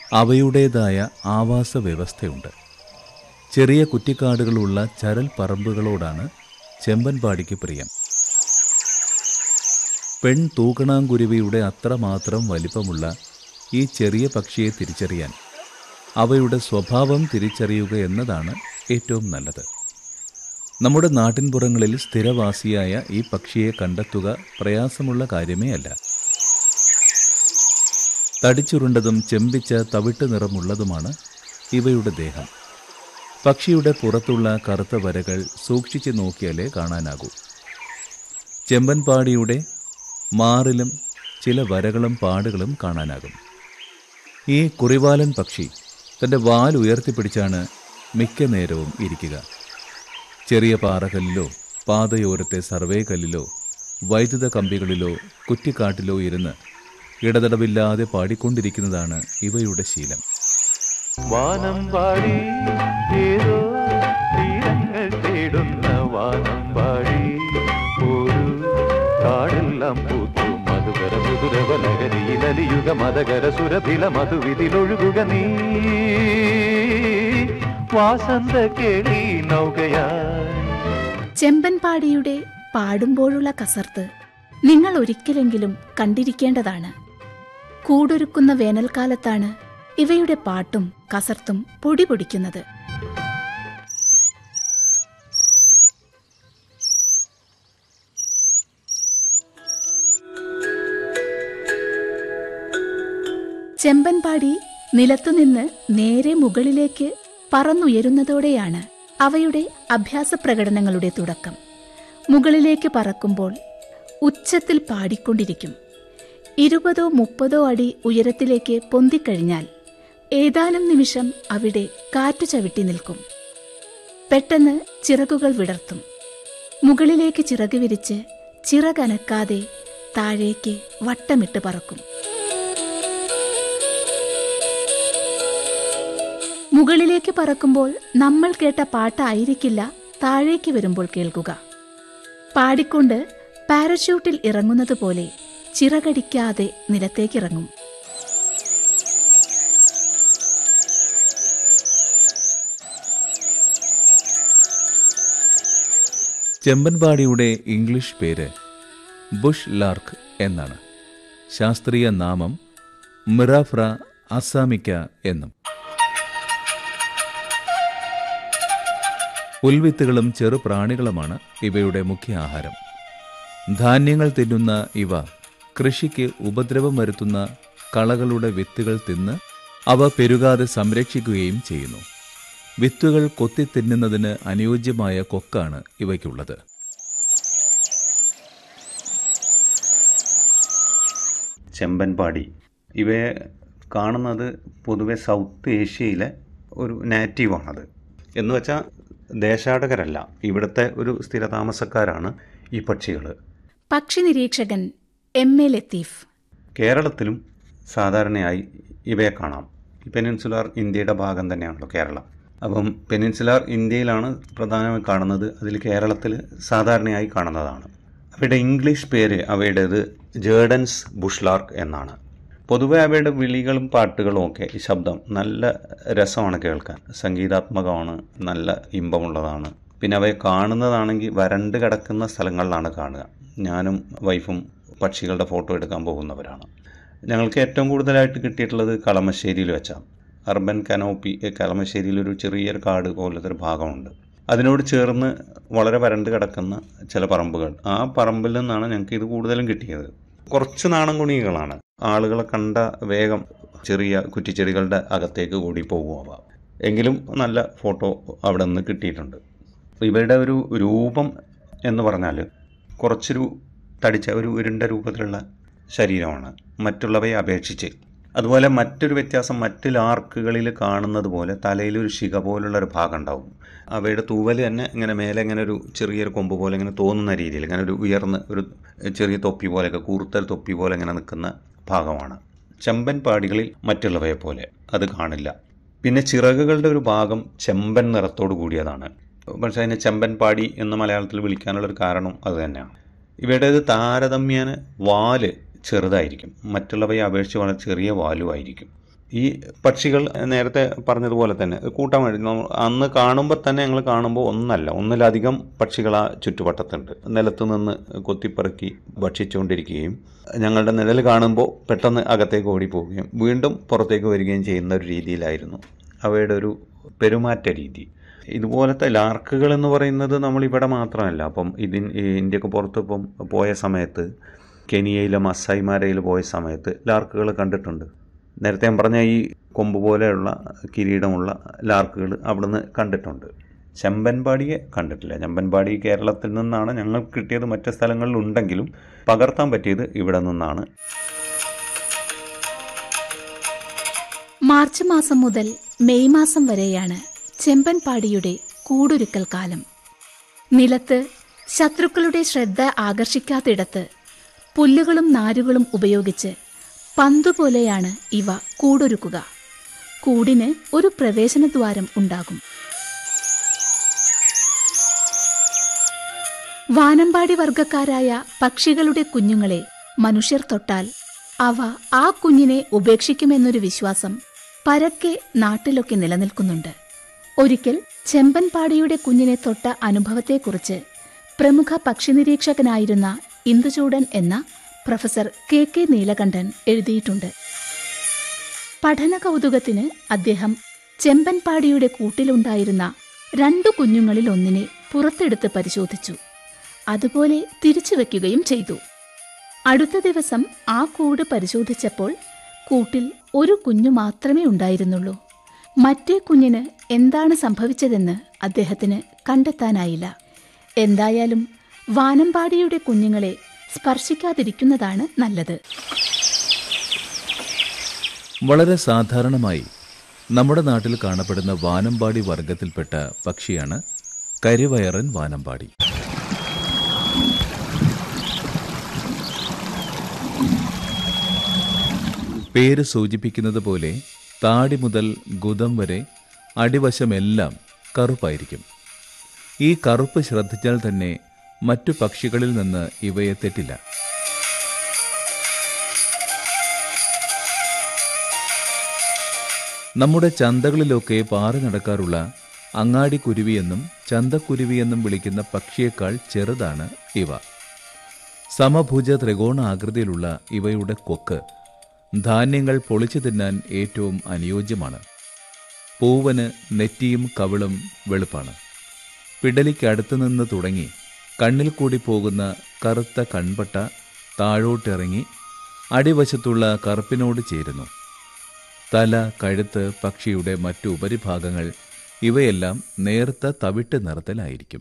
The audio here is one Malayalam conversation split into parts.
അവയുടേതായ ആവാസ വ്യവസ്ഥയുണ്ട് ചെറിയ കുറ്റിക്കാടുകളുള്ള ചരൽ പറമ്പുകളോടാണ് ചെമ്പൻപാടിക്ക് പ്രിയം പെൺ തൂക്കണാങ്കുരുവിയുടെ അത്രമാത്രം വലിപ്പമുള്ള ഈ ചെറിയ പക്ഷിയെ തിരിച്ചറിയാൻ അവയുടെ സ്വഭാവം തിരിച്ചറിയുക എന്നതാണ് ഏറ്റവും നല്ലത് നമ്മുടെ നാട്ടിൻപുറങ്ങളിൽ സ്ഥിരവാസിയായ ഈ പക്ഷിയെ കണ്ടെത്തുക പ്രയാസമുള്ള കാര്യമേ അല്ല തടിച്ചുരുണ്ടതും ചെമ്പിച്ച തവിട്ട് നിറമുള്ളതുമാണ് ഇവയുടെ ദേഹം പക്ഷിയുടെ പുറത്തുള്ള കറുത്ത വരകൾ സൂക്ഷിച്ചു നോക്കിയാലേ കാണാനാകൂ ചെമ്പൻപാടിയുടെ മാറിലും ചില വരകളും പാടുകളും കാണാനാകും ഈ കുറിവാലൻ പക്ഷി തൻ്റെ വാൽ ഉയർത്തിപ്പിടിച്ചാണ് മിക്ക നേരവും ഇരിക്കുക ചെറിയ പാറകല്ലിലോ പാതയോരത്തെ സർവേ കല്ലിലോ വൈദ്യുത കമ്പികളിലോ കുറ്റിക്കാട്ടിലോ ഇരുന്ന് ഇടതടവില്ലാതെ പാടിക്കൊണ്ടിരിക്കുന്നതാണ് ഇവയുടെ ശീലം വാനം പാടി ഏതോ തീരങ്ങൾ തേടുന്ന വാനം പാടി ഒരു കാടെല്ലാം പൂത്തു മധുകര മുതുരവ ലഹരിയിലലിയുക മതകര സുരഭില മധുവിതിലൊഴുകുക നീ വാസന്ത കേളി നൗകയായി ചെമ്പൻപാടിയുടെ പാടുമ്പോഴുള്ള കസർത്ത് നിങ്ങൾ ഒരിക്കലെങ്കിലും കണ്ടിരിക്കേണ്ടതാണ് കൂടൊരുക്കുന്ന വേനൽക്കാലത്താണ് ഇവയുടെ പാട്ടും കസർത്തും പൊടി പൊടിക്കുന്നത് ചെമ്പൻപാടി നിലത്തുനിന്ന് നേരെ മുകളിലേക്ക് പറന്നുയരുന്നതോടെയാണ് അവയുടെ അഭ്യാസ പ്രകടനങ്ങളുടെ തുടക്കം മുകളിലേക്ക് പറക്കുമ്പോൾ ഉച്ചത്തിൽ പാടിക്കൊണ്ടിരിക്കും ഇരുപതോ മുപ്പതോ അടി ഉയരത്തിലേക്ക് പൊന്തിക്കഴിഞ്ഞാൽ ഏതാനും നിമിഷം അവിടെ കാറ്റു ചവിട്ടി നിൽക്കും പെട്ടെന്ന് ചിറകുകൾ വിടർത്തും മുകളിലേക്ക് ചിറക് വിരിച്ച് ചിറകനക്കാതെ താഴേക്ക് വട്ടമിട്ട് പറക്കും മുകളിലേക്ക് പറക്കുമ്പോൾ നമ്മൾ കേട്ട പാട്ടായിരിക്കില്ല താഴേക്ക് വരുമ്പോൾ കേൾക്കുക പാടിക്കൊണ്ട് പാരച്യൂട്ടിൽ ഇറങ്ങുന്നത് പോലെ ചിറകടിക്കാതെ നിലത്തേക്കിറങ്ങും ചെമ്പൻപാടിയുടെ ഇംഗ്ലീഷ് പേര് ബുഷ് ലാർക്ക് എന്നാണ് ശാസ്ത്രീയ നാമം മിറാഫ്ര അസാമിക്ക എന്നും പുൽവിത്തുകളും ചെറുപ്രാണികളുമാണ് ഇവയുടെ മുഖ്യ ആഹാരം ധാന്യങ്ങൾ തിന്നുന്ന ഇവ കൃഷിക്ക് ഉപദ്രവം വരുത്തുന്ന കളകളുടെ വിത്തുകൾ തിന്ന് അവ പെരുകാതെ സംരക്ഷിക്കുകയും ചെയ്യുന്നു വിത്തുകൾ കൊത്തി തിന്നുന്നതിന് അനുയോജ്യമായ കൊക്കാണ് ഇവയ്ക്കുള്ളത് ചെമ്പൻപാടി ഇവയെ കാണുന്നത് പൊതുവെ സൗത്ത് ഏഷ്യയിലെ ഒരു നാറ്റീവാണത് എന്ന് വെച്ചാൽ ദേശാടകരല്ല ഇവിടുത്തെ ഒരു സ്ഥിരതാമസക്കാരാണ് ഈ പക്ഷികൾ പക്ഷി നിരീക്ഷകൻ എം എ ലത്തീഫ് കേരളത്തിലും സാധാരണയായി ഇവയെ കാണാം പെനിൻസുലാർ ഇന്ത്യയുടെ ഭാഗം തന്നെയാണല്ലോ കേരളം അപ്പം പെനിൻസുലാർ ഇന്ത്യയിലാണ് പ്രധാനമായി കാണുന്നത് അതിൽ കേരളത്തിൽ സാധാരണയായി കാണുന്നതാണ് അവയുടെ ഇംഗ്ലീഷ് പേര് അവയുടേത് ജേർഡൻസ് ബുഷ്ലാർക്ക് എന്നാണ് പൊതുവെ അവയുടെ വിളികളും പാട്ടുകളും ഒക്കെ ഈ ശബ്ദം നല്ല രസമാണ് കേൾക്കാൻ സംഗീതാത്മകമാണ് നല്ല ഇമ്പമുള്ളതാണ് പിന്നെ അവയെ കാണുന്നതാണെങ്കിൽ വരണ്ട് കിടക്കുന്ന സ്ഥലങ്ങളിലാണ് കാണുക ഞാനും വൈഫും പക്ഷികളുടെ ഫോട്ടോ എടുക്കാൻ പോകുന്നവരാണ് ഞങ്ങൾക്ക് ഏറ്റവും കൂടുതലായിട്ട് കിട്ടിയിട്ടുള്ളത് കളമശ്ശേരിയിൽ വെച്ചാണ് അർബൻ കനോപ്പി കളമശ്ശേരിയിൽ ഒരു ചെറിയൊരു കാട് പോലത്തെ ഒരു ഭാഗമുണ്ട് അതിനോട് ചേർന്ന് വളരെ വരണ്ട് കിടക്കുന്ന ചില പറമ്പുകൾ ആ പറമ്പിൽ നിന്നാണ് ഞങ്ങൾക്ക് ഇത് കൂടുതലും കിട്ടിയത് കുറച്ച് നാണംകുണികളാണ് ആളുകളെ കണ്ട വേഗം ചെറിയ കുറ്റിച്ചെടികളുടെ അകത്തേക്ക് കൂടി പോകുക എങ്കിലും നല്ല ഫോട്ടോ അവിടെ നിന്ന് കിട്ടിയിട്ടുണ്ട് ഇവരുടെ ഒരു രൂപം എന്ന് പറഞ്ഞാൽ കുറച്ചൊരു തടിച്ച ഒരു ഉരുണ്ട രൂപത്തിലുള്ള ശരീരമാണ് മറ്റുള്ളവയെ അപേക്ഷിച്ച് അതുപോലെ മറ്റൊരു വ്യത്യാസം മറ്റ് ലാർക്കുകളിൽ കാണുന്നത് പോലെ തലയിൽ ഒരു ശിഖ പോലുള്ള ഒരു ഭാഗം ഉണ്ടാവും അവയുടെ തൂവൽ തന്നെ ഇങ്ങനെ മേലെ ഇങ്ങനെ ഒരു ചെറിയൊരു കൊമ്പ് പോലെ ഇങ്ങനെ തോന്നുന്ന രീതിയിൽ ഇങ്ങനെ ഒരു ഉയർന്ന് ഒരു ചെറിയ തൊപ്പി പോലെയൊക്കെ കൂർത്തൽ തൊപ്പി പോലെ ഇങ്ങനെ നിൽക്കുന്ന ഭാഗമാണ് ചെമ്പൻ പാടികളിൽ മറ്റുള്ളവയെ പോലെ അത് കാണില്ല പിന്നെ ചിറകുകളുടെ ഒരു ഭാഗം ചെമ്പൻ നിറത്തോട് കൂടിയതാണ് പക്ഷേ അതിനെ ചെമ്പൻ പാടി എന്ന് മലയാളത്തിൽ വിളിക്കാനുള്ള ഒരു കാരണം അത് തന്നെയാണ് ഇവയുടേത് താരതമ്യേന വാല് ചെറുതായിരിക്കും മറ്റുള്ളവയെ അപേക്ഷിച്ച് വളരെ ചെറിയ വാലുമായിരിക്കും ഈ പക്ഷികൾ നേരത്തെ പറഞ്ഞതുപോലെ തന്നെ കൂട്ടമായിട്ട് നമ്മ- അന്ന് കാണുമ്പോൾ തന്നെ ഞങ്ങൾ കാണുമ്പോൾ ഒന്നല്ല ഒന്നിലധികം പക്ഷികൾ ആ ചുറ്റുവട്ടത്തുണ്ട് നിലത്തു നിന്ന് കൊത്തിപ്പെറുക്കി ഭക്ഷിച്ചുകൊണ്ടിരിക്കുകയും ഞങ്ങളുടെ നിഴൽ കാണുമ്പോൾ പെട്ടെന്ന് അകത്തേക്ക് ഓടിപ്പോവുകയും വീണ്ടും പുറത്തേക്ക് വരികയും ചെയ്യുന്ന ഒരു രീതിയിലായിരുന്നു അവയുടെ ഒരു പെരുമാറ്റ രീതി ഇതുപോലത്തെ ലാർക്കുകൾ എന്ന് പറയുന്നത് നമ്മൾ ഇവിടെ മാത്രമല്ല അപ്പം ഇതിൻ ഈ ഇന്ത്യക്ക് പുറത്ത് ഇപ്പം പോയ സമയത്ത് കെനിയയിലെ മസായിമാരയിൽ പോയ സമയത്ത് ലാർക്കുകൾ കണ്ടിട്ടുണ്ട് നേരത്തെ ഞാൻ പറഞ്ഞ ഈ കൊമ്പ് പോലെയുള്ള കിരീടമുള്ള ലാർക്കുകൾ അവിടുന്ന് കണ്ടിട്ടുണ്ട് ചെമ്പൻപാടിയെ കണ്ടിട്ടില്ല ചെമ്പൻപാടി കേരളത്തിൽ നിന്നാണ് ഞങ്ങൾക്ക് കിട്ടിയത് മറ്റ് സ്ഥലങ്ങളിൽ ഉണ്ടെങ്കിലും പകർത്താൻ പറ്റിയത് ഇവിടെ നിന്നാണ് മാർച്ച് മാസം മുതൽ മെയ് മാസം വരെയാണ് ചെമ്പൻപാടിയുടെ കൂടൊരുക്കൽ കാലം നിലത്ത് ശത്രുക്കളുടെ ശ്രദ്ധ ആകർഷിക്കാത്തിടത്ത് പുല്ലുകളും നാരുകളും ഉപയോഗിച്ച് പന്തുപോലെയാണ് ഇവ കൂടൊരുക്കുക കൂടിന് ഒരു പ്രവേശനദ്വാരം ഉണ്ടാകും വാനമ്പാടി വർഗക്കാരായ പക്ഷികളുടെ കുഞ്ഞുങ്ങളെ മനുഷ്യർ തൊട്ടാൽ അവ ആ കുഞ്ഞിനെ ഉപേക്ഷിക്കുമെന്നൊരു വിശ്വാസം പരക്കെ നാട്ടിലൊക്കെ നിലനിൽക്കുന്നുണ്ട് ഒരിക്കൽ ചെമ്പൻപാടിയുടെ കുഞ്ഞിനെ തൊട്ട അനുഭവത്തെക്കുറിച്ച് പ്രമുഖ പക്ഷി നിരീക്ഷകനായിരുന്ന ഇന്ദുചൂടൻ എന്ന പ്രൊഫസർ കെ കെ നീലകണ്ഠൻ എഴുതിയിട്ടുണ്ട് പഠന കൗതുകത്തിന് അദ്ദേഹം ചെമ്പൻപാടിയുടെ കൂട്ടിലുണ്ടായിരുന്ന രണ്ടു കുഞ്ഞുങ്ങളിൽ ഒന്നിനെ പുറത്തെടുത്ത് പരിശോധിച്ചു അതുപോലെ തിരിച്ചു വയ്ക്കുകയും ചെയ്തു അടുത്ത ദിവസം ആ കൂട് പരിശോധിച്ചപ്പോൾ കൂട്ടിൽ ഒരു കുഞ്ഞു മാത്രമേ ഉണ്ടായിരുന്നുള്ളൂ മറ്റേ കുഞ്ഞിന് എന്താണ് സംഭവിച്ചതെന്ന് അദ്ദേഹത്തിന് കണ്ടെത്താനായില്ല എന്തായാലും വാനമ്പാടിയുടെ കുഞ്ഞുങ്ങളെ സ്പർശിക്കാതിരിക്കുന്നതാണ് നല്ലത് വളരെ സാധാരണമായി നമ്മുടെ നാട്ടിൽ കാണപ്പെടുന്ന വാനമ്പാടി വർഗത്തിൽപ്പെട്ട പക്ഷിയാണ് കരിവയറൻ വാനമ്പാടി പേര് സൂചിപ്പിക്കുന്നത് പോലെ താടി മുതൽ ഗുദം വരെ അടിവശമെല്ലാം കറുപ്പായിരിക്കും ഈ കറുപ്പ് ശ്രദ്ധിച്ചാൽ തന്നെ മറ്റു പക്ഷികളിൽ നിന്ന് ഇവയെ തെറ്റില്ല നമ്മുടെ ചന്തകളിലൊക്കെ പാറി നടക്കാറുള്ള അങ്ങാടിക്കുരുവിയെന്നും ചന്തക്കുരുവിയെന്നും വിളിക്കുന്ന പക്ഷിയേക്കാൾ ചെറുതാണ് ഇവ സമഭുജ ത്രികോണ ആകൃതിയിലുള്ള ഇവയുടെ കൊക്ക് ധാന്യങ്ങൾ പൊളിച്ചു തിന്നാൻ ഏറ്റവും അനുയോജ്യമാണ് പൂവന് നെറ്റിയും കവിളും വെളുപ്പാണ് പിടലിക്കടുത്തു നിന്ന് തുടങ്ങി കണ്ണിൽ കൂടി പോകുന്ന കറുത്ത കൺപട്ട താഴോട്ടിറങ്ങി അടിവശത്തുള്ള കറുപ്പിനോട് ചേരുന്നു തല കഴുത്ത് പക്ഷിയുടെ മറ്റു ഉപരിഭാഗങ്ങൾ ഇവയെല്ലാം നേർത്ത തവിട്ട് നിറത്തിലായിരിക്കും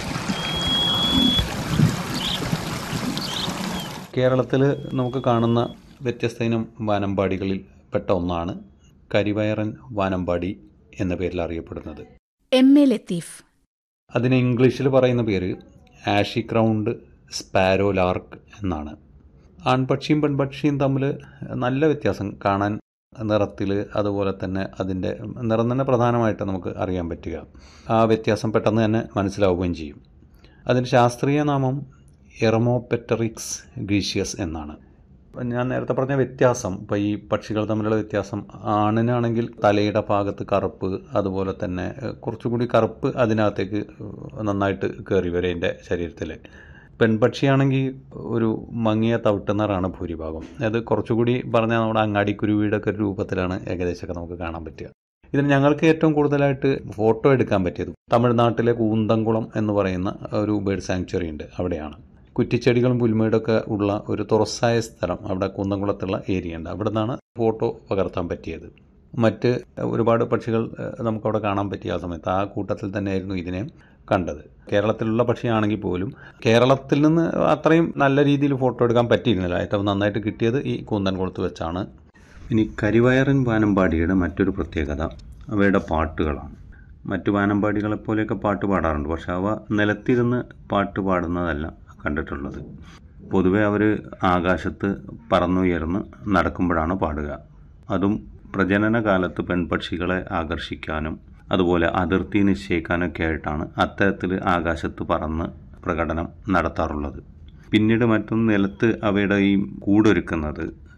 കേരളത്തിൽ നമുക്ക് കാണുന്ന വ്യത്യസ്ത ഇനം വാനമ്പാടികളിൽ പെട്ട ഒന്നാണ് കരിവയറൻ വാനമ്പാടി എന്ന പേരിൽ അറിയപ്പെടുന്നത് എം എ ലത്തീഫ് അതിന് ഇംഗ്ലീഷിൽ പറയുന്ന പേര് ആഷി ക്രൗണ്ട് സ്പാരോ ലാർക്ക് എന്നാണ് ആൺപക്ഷിയും പെൺപക്ഷിയും തമ്മിൽ നല്ല വ്യത്യാസം കാണാൻ നിറത്തിൽ അതുപോലെ തന്നെ അതിൻ്റെ നിറം തന്നെ പ്രധാനമായിട്ട് നമുക്ക് അറിയാൻ പറ്റുക ആ വ്യത്യാസം പെട്ടെന്ന് തന്നെ മനസ്സിലാവുകയും ചെയ്യും അതിൻ്റെ ശാസ്ത്രീയ നാമം എറമോപെറ്ററിക്സ് ഗ്രീഷ്യസ് എന്നാണ് ഞാൻ നേരത്തെ പറഞ്ഞ വ്യത്യാസം ഇപ്പോൾ ഈ പക്ഷികൾ തമ്മിലുള്ള വ്യത്യാസം ആണിനാണെങ്കിൽ തലയുടെ ഭാഗത്ത് കറുപ്പ് അതുപോലെ തന്നെ ഏഹ്, കുറച്ചുകൂടി കറുപ്പ് അതിനകത്തേക്ക് നന്നായിട്ട് കയറി വരും അതിൻ്റെ ശരീരത്തിൽ പെൺപക്ഷിയാണെങ്കിൽ ഒരു മങ്ങിയ തവിട്ടുന്നറാണ് ഭൂരിഭാഗം അത് കുറച്ചുകൂടി പറഞ്ഞാൽ നമ്മുടെ അങ്ങാടിക്കുരുവിയുടെ ഒക്കെ ഒരു രൂപത്തിലാണ് ഏകദേശമൊക്കെ നമുക്ക് കാണാൻ പറ്റുക ഇതിന് ഞങ്ങൾക്ക് ഏറ്റവും കൂടുതലായിട്ട് ഫോട്ടോ എടുക്കാൻ പറ്റിയത് തമിഴ്നാട്ടിലെ കൂന്തംകുളം എന്ന് പറയുന്ന ഒരു ബേർഡ് സാങ്ച്വറി ഉണ്ട് അവിടെയാണ് കുറ്റിച്ചെടികളും പുൽമേടൊക്കെ ഉള്ള ഒരു തുറസായ സ്ഥലം അവിടെ കുന്നംകുളത്തുള്ള ഏരിയ ഉണ്ട് അവിടെ നിന്നാണ് ഫോട്ടോ പകർത്താൻ പറ്റിയത് മറ്റ് ഒരുപാട് പക്ഷികൾ ഏഹ്, നമുക്കവിടെ കാണാൻ പറ്റിയ ആ സമയത്ത് ആ കൂട്ടത്തിൽ തന്നെയായിരുന്നു ഇതിനെ കണ്ടത് കേരളത്തിലുള്ള പക്ഷിയാണെങ്കിൽ പോലും കേരളത്തിൽ നിന്ന് അത്രയും നല്ല രീതിയിൽ ഫോട്ടോ എടുക്കാൻ പറ്റിയിരുന്നില്ല ഏറ്റവും നന്നായിട്ട് കിട്ടിയത് ഈ കൂന്തൻകുളത്ത് വെച്ചാണ് ഇനി കരിവയറൻ വാനമ്പാടിയുടെ മറ്റൊരു പ്രത്യേകത അവയുടെ പാട്ടുകളാണ് മറ്റു വാനമ്പാടികളെപ്പോലെയൊക്കെ പാട്ട് പാടാറുണ്ട് പക്ഷെ അവ നിലത്തിരുന്ന് പാട്ട് പാടുന്നതല്ല കണ്ടിട്ടുള്ളത് പൊതുവെ അവർ ആകാശത്ത് പറന്നുയർന്ന് നടക്കുമ്പോഴാണ് പാടുക അതും പ്രജനന കാലത്ത് പെൺപക്ഷികളെ ആകർഷിക്കാനും അതുപോലെ അതിർത്തി നിശ്ചയിക്കാനൊക്കെ ആയിട്ടാണ് അത്തരത്തിൽ ആകാശത്ത് പറന്ന് പ്രകടനം നടത്താറുള്ളത് പിന്നീട് മറ്റൊന്ന് നിലത്ത് അവയുടെ ഈ കൂടൊരുക്കുന്നത്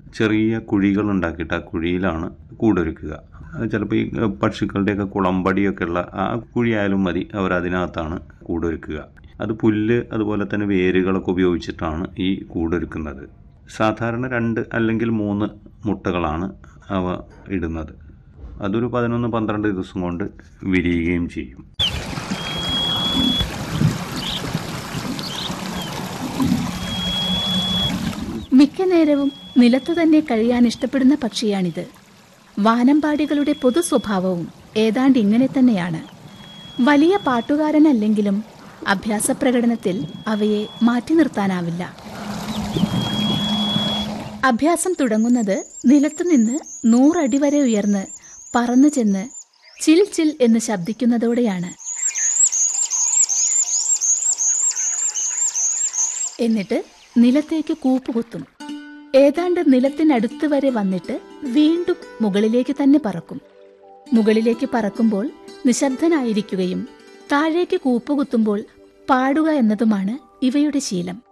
ചെറിയ കുഴികൾ ഉണ്ടാക്കിയിട്ട് ആ കുഴിയിലാണ് കൂടൊരുക്കുക ചിലപ്പോൾ ഈ പക്ഷികളുടെയൊക്കെ കുളമ്പടിയൊക്കെ ഉള്ള ആ കുഴിയായാലും മതി അവർ അതിനകത്താണ് കൂടൊരുക്കുക അത് പുല്ല് അതുപോലെ തന്നെ വേരുകളൊക്കെ ഉപയോഗിച്ചിട്ടാണ് ഈ കൂടൊരുക്കുന്നത് സാധാരണ രണ്ട് അല്ലെങ്കിൽ മൂന്ന് മുട്ടകളാണ് അവ ഇടുന്നത് അതൊരു പതിനൊന്ന് പന്ത്രണ്ട് ദിവസം കൊണ്ട് വിരിയുകയും ചെയ്യും മിക്ക നേരവും നിലത്തു തന്നെ കഴിയാൻ ഇഷ്ടപ്പെടുന്ന പക്ഷിയാണിത് വാനമ്പാടികളുടെ പൊതു സ്വഭാവവും ഏതാണ്ട് ഇങ്ങനെ തന്നെയാണ് വലിയ പാട്ടുകാരനല്ലെങ്കിലും അഭ്യാസ പ്രകടനത്തിൽ അവയെ മാറ്റി നിർത്താനാവില്ല അഭ്യാസം തുടങ്ങുന്നത് നിലത്തുനിന്ന് നൂറടി വരെ ഉയർന്ന് പറന്നു ചെന്ന് ചിൽ ചിൽ എന്ന് ശബ്ദിക്കുന്നതോടെയാണ് എന്നിട്ട് നിലത്തേക്ക് കൂപ്പുകുത്തും ഏതാണ്ട് നിലത്തിനടുത്ത് വരെ വന്നിട്ട് വീണ്ടും മുകളിലേക്ക് തന്നെ പറക്കും മുകളിലേക്ക് പറക്കുമ്പോൾ നിശബ്ദനായിരിക്കുകയും താഴേക്ക് കൂപ്പുകുത്തുമ്പോൾ പാടുക എന്നതുമാണ് ഇവയുടെ ശീലം